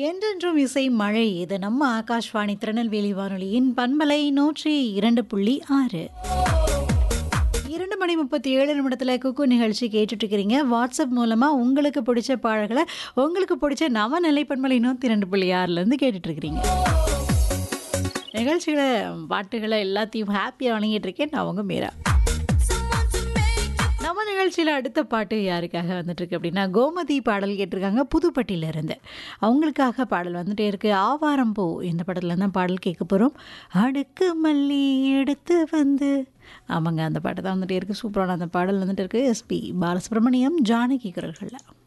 என்றென்றும் இசை மழை இது நம்ம ஆகாஷ்வாணி திருநெல்வேலி வானொலியின் பண்பலை நூற்றி இரண்டு புள்ளி ஆறு இரண்டு மணி முப்பத்தி ஏழு நிமிடத்தில் குக்கு நிகழ்ச்சி கேட்டுட்டு இருக்கிறீங்க வாட்ஸ்அப் மூலமாக உங்களுக்கு பிடிச்ச பாடல்களை உங்களுக்கு பிடிச்ச நவநிலை பண்பலை நூற்றி ரெண்டு புள்ளி ஆறுலேருந்து கேட்டுட்டு இருக்கிறீங்க நிகழ்ச்சிகளை பாட்டுகளை எல்லாத்தையும் ஹாப்பியாக வழங்கிட்டு இருக்கேன் நான் உங்க மீரா நம்ம நிகழ்ச்சியில் அடுத்த பாட்டு யாருக்காக வந்துட்டு இருக்கு அப்படின்னா கோமதி பாடல் கேட்டிருக்காங்க புதுப்பட்டியில இருந்து அவங்களுக்காக பாடல் வந்துட்டே இருக்கு ஆவாரம் பூ இந்த படத்துல தான் பாடல் கேட்க போகிறோம் அடுக்கு மல்லி எடுத்து வந்து ஆமாங்க அந்த பாட்டு தான் வந்துட்டே இருக்கு சூப்பரான அந்த பாடல் வந்துட்டு இருக்கு எஸ்பி பாலசுப்ரமணியம் ஜானகி குரல்களில்